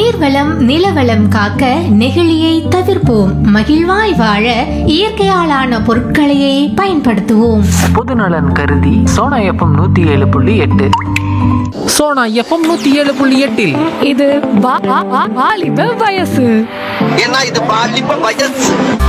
நீர்வளம் நிலவளம் காக்க நெகிழியை தவிர்ப்போம் மகிழ்வாய் வாழ இயற்கையாலான பொருட்களையே பயன்படுத்துவோம் பொதுநலன் கருதி சோனா எஃப்எம் நூற்றி ஏழு புள்ளி எட்டு சோனா எஃப்எம் நூற்றி ஏழு புள்ளி எட்டில் இது வா- வா- வா- வாலிப வயசு ஏன்னா இது பாலிப்ப வயசு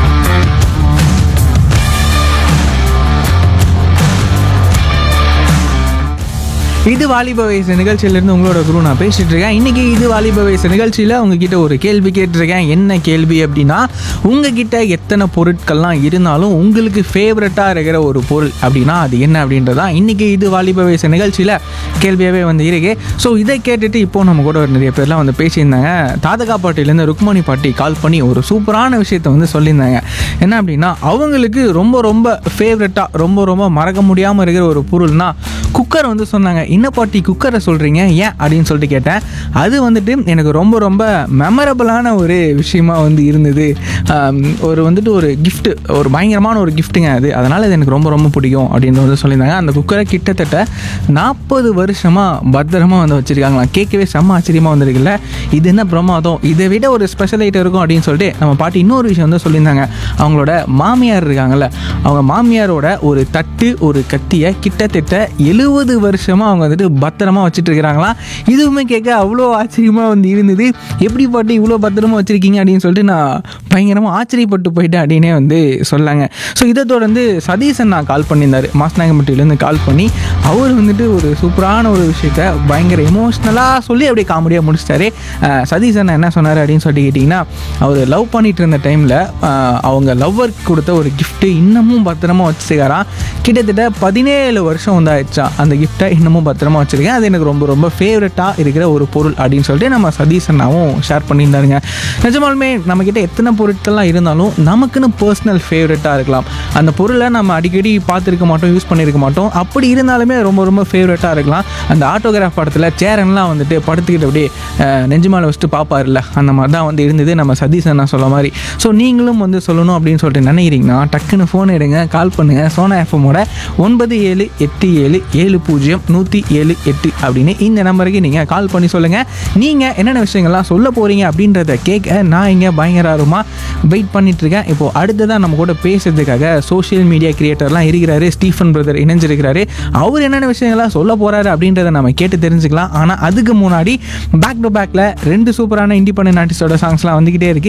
இது வாலிப வயசு நிகழ்ச்சியிலேருந்து உங்களோட குரு நான் பேசிட்டு இருக்கேன் இன்னைக்கு இது வாலிப வயசு நிகழ்ச்சியில் உங்ககிட்ட ஒரு கேள்வி கேட்டிருக்கேன் என்ன கேள்வி அப்படின்னா உங்ககிட்ட எத்தனை பொருட்கள்லாம் இருந்தாலும் உங்களுக்கு ஃபேவரட்டாக இருக்கிற ஒரு பொருள் அப்படின்னா அது என்ன அப்படின்றதான் இன்னைக்கு இது வாலிப வயசு நிகழ்ச்சியில் கேள்வியாகவே வந்து இருக்கு ஸோ இதை கேட்டுட்டு இப்போ நம்ம கூட ஒரு நிறைய பேர்லாம் வந்து பேசியிருந்தாங்க தாதகா பாட்டிலேருந்து ருக்மணி பாட்டி கால் பண்ணி ஒரு சூப்பரான விஷயத்தை வந்து சொல்லியிருந்தாங்க என்ன அப்படின்னா அவங்களுக்கு ரொம்ப ரொம்ப ஃபேவரட்டாக ரொம்ப ரொம்ப மறக்க முடியாமல் இருக்கிற ஒரு பொருள்னா குக்கர் வந்து சொன்னாங்க என்ன பாட்டி குக்கரை சொல்கிறீங்க ஏன் அப்படின்னு சொல்லிட்டு கேட்டேன் அது வந்துட்டு எனக்கு ரொம்ப ரொம்ப மெமரபிளான ஒரு விஷயமா வந்து இருந்தது ஆம், ஒரு வந்துட்டு ஒரு gift ஒரு பயங்கரமான ஒரு கிஃப்ட்டுங்க அது அதனால் இது எனக்கு ரொம்ப ரொம்ப பிடிக்கும் அப்படின்னு வந்து சொல்லியிருந்தாங்க அந்த குக்கரை கிட்டத்தட்ட நாற்பது வருஷமாக பத்திரமா வந்து வச்சுருக்காங்களாம் கேட்கவே செம்ம ஆச்சரியமாக வந்திருக்குல்ல இது என்ன பிரமாதம் இதை விட ஒரு ஸ்பெஷல் ஐட்டம் இருக்கும் அப்படின்னு சொல்லிட்டு நம்ம பாட்டி இன்னொரு விஷயம் வந்து சொல்லியிருந்தாங்க அவங்களோட மாமியார் இருக்காங்கல்ல அவங்க மாமியாரோட ஒரு தட்டு ஒரு கத்தியை கிட்டத்தட்ட எழுபது வருஷமாக அவங்க வந்துட்டு பத்திரமா வச்சுட்டு இருக்கிறாங்களாம் இதுவுமே கேட்க அவ்வளோ ஆச்சரியமாக வந்து இருந்தது எப்படி பாட்டு இவ்வளோ பத்திரமா வச்சுருக்கீங்க அப்படின்னு சொல்லிட்டு நான் பயங்கரமாக ஆச்சரியப்பட்டு போயிட்டேன் அப்படின்னே வந்து சொல்லாங்க ஸோ இதை தொடர்ந்து சதீசன் நான் கால் பண்ணியிருந்தார் மாஸ்நாயகம்பட்டியிலேருந்து கால் பண்ணி அவர் வந்துட்டு ஒரு சூப்பரான ஒரு விஷயத்த பயங்கர எமோஷ்னலாக சொல்லி அப்படியே காமெடியாக முடிச்சிட்டாரு அஹ் சதீசன் என்ன சொன்னார் அப்படின்னு சொல்லிட்டு கேட்டிங்கன்னா அவர் லவ் பண்ணிட்டு இருந்த டைமில் அவங்க லவ்வருக்கு கொடுத்த ஒரு கிஃப்ட்டு இன்னமும் பத்திரமா வச்சுருக்காராம் கிட்டத்தட்ட பதினேழு வருஷம் வந்து ஆயிடுச்சான் அந்த கிஃப்ட்டை இன்னமும் பத்திரமா வச்சுருக்கேன் அது எனக்கு ரொம்ப ரொம்ப ஃபேவரட்டாக இருக்கிற ஒரு பொருள் அப்படின்னு சொல்லிட்டு நம்ம சதீஷ் அண்ணாவும் ஷேர் பண்ணியிருந்தாருங்க நிஜமாலுமே நம்மக்கிட்ட எத்தனை பொருட்கள்லாம் இருந்தாலும் நமக்குன்னு பர்சனல் ஃபேவரட்டாக இருக்கலாம் அந்த பொருளை நம்ம அடிக்கடி பார்த்துருக்க மாட்டோம் யூஸ் பண்ணியிருக்க மாட்டோம் அப்படி இருந்தாலுமே ரொம்ப ரொம்ப ஃபேவரட்டாக இருக்கலாம் அந்த ஆட்டோகிராஃப் படத்தில் சேரன்லாம் வந்துட்டு படுத்துக்கிட்டு அப்படியே அஹ், நெஞ்சு மேலே வச்சுட்டு பார்ப்பாருல்ல அந்த மாதிரி தான் வந்து இருந்தது நம்ம சதீஷ் அண்ணா சொல்ல மாதிரி ஸோ நீங்களும் வந்து சொல்லணும் அப்படின்னு சொல்லிட்டு நினைக்கிறீங்கன்னா டக்குன்னு ஃபோன் எடுங்க கால் பண்ணுங்கள் சோனா எஃப்எம்மோட ஒன்பது ஏழு எட்டு ஏழு ஏழு பூஜ்ஜியம் நூற்றி ஏழு எட்டு அப்படின்னு இந்த நம்பருக்கு நீங்கள் கால் பண்ணி சொல்லுங்கள் நீங்கள் என்னென்ன விஷயங்கள்லாம் சொல்ல போகிறீங்க அப்படின்றத கேட்க நான் இங்கே பயங்கரமாக வெயிட் பண்ணிட்டு இருக்கேன் இப்போ அடுத்ததான் நம்ம கூட பேசுறதுக்காக சோஷியல் மீடியா கிரியேட்டர்லாம் இருக்கிறாரு ஸ்டீஃபன் பிரதர் இணைஞ்சிருக்கிறாரு அவர் என்னென்ன விஷயங்கள்லாம் சொல்ல போறாரு அப்படின்றத நம்ம கேட்டு தெரிஞ்சுக்கலாம் ஆனால் அதுக்கு முன்னாடி பேக் டு பேக்கில் ரெண்டு சூப்பரான இண்டிபெண்டன்ட் ஆர்டிஸ்டோட சாங்ஸ்லாம் வந்துக்கிட்டே இருக்கு